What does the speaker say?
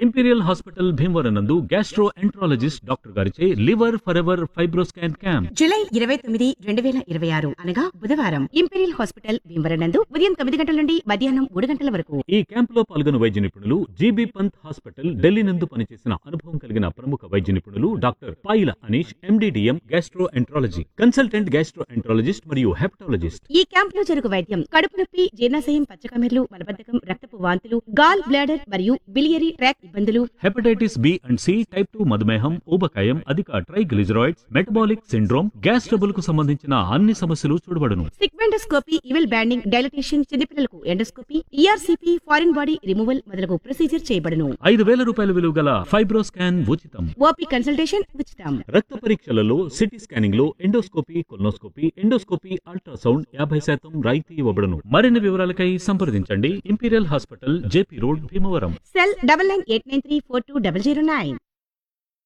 imperial hospital Bhimavaram నందు gastroenterologist doctor గారిచే liver for ever fibroscan camp July ఇరవై తొమ్మిది రెండు వేల ఇరవై ఆరు అనగా బుధవారం ఇంపీరియల్ హాస్పిటల్ భీమవరం నందు ఉదయం తొమ్మిది గంటల నుండి మధ్యాహ్నం మూడు గంటల వరకు ఈ క్యాంప్ లో పాల్గొన్న వైద్య నిపుణులు జీబీ పంత్ హాస్పిటల్ ఢిల్లీ నందు పనిచేసిన అనుభవం కలిగిన ప్రముఖ వైద్య నిపుణులు doctor Payila Anish MD DM gastroenterology consultant gastroenterologist మరియు హెపటాలజిస్ట్ ఈ క్యాంప్ లో జరుగు వైద్యం కడుపు నొప్పి జీర్ణాశయం పచ్చకమెర్లు మలబద్ధకం రక్తపు వాంతులు గాల్ బ్లాడర్ మరియు బిలియరీ ట్రాక్ ఇబ్బందులు hepatitis B and C type two మధుమేహం ఊబకాయం అధిక triglycerides metabolic syndrome gas trouble కు సంబంధించిన అన్ని సమస్యలు చూడబడును సిగ్మెండోస్కోపీ ఇవెల్ బ్యాండింగ్ డైలటేషన్ చిన్నపిల్లలకు endoscopy ERCP foreign body removal మొదలగు ప్రొసీజర్ చేయబడును ఐదు వేల రూపాయల విలువ గల ఫైబ్రోస్కాన్ ఉచితం ఓపీ కన్సల్టేషన్ ఉచితం రక్త పరీక్షలలో సిటీ స్కానింగ్ లో ఎండోస్కోపీ కొల్నోస్కోపీ ఎండోస్కోపీ అల్ట్రాసౌండ్ యాభై శాతం రాయితీ ఇవ్వబడును మరిన్ని వివరాలకై సంప్రదించండి Imperial hospital JP road Bhimavaram cell double nine eight nine three four two double zero nine